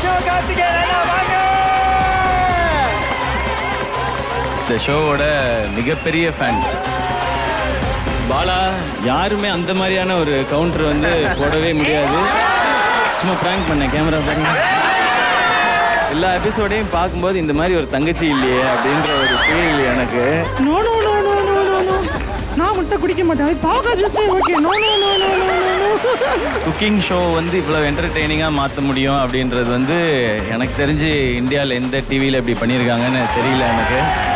சிவகார்த்திகேயன் அண்ணா வாங்க இந்த ஷோவோட மிகப்பெரிய ஃபேன் பாலா யாருமே அந்த மாதிரியான ஒரு கவுண்டர் வந்து போடவே முடியாது சும்மா ப்ராங்க் பண்ணேன் கேமரா பாருங்க எல்லா எபிசோடையும் பார்க்கும்போது இந்த மாதிரி ஒரு தங்கச்சி இல்லையே அப்படின்ற ஒரு ஃபீல் எனக்கு no no no no no no no நான் மட்டும் குடிக்க மாட்டேன் அது பாவக்காய் juice okay no no no no no no cooking show வந்து இவ்வளோ என்டர்டெய்னிங்காக மாற்ற முடியும் அப்படின்றது வந்து எனக்கு தெரிஞ்சு இந்தியாவில் எந்த டிவியில் இப்படி பண்ணியிருக்காங்கன்னு தெரியல எனக்கு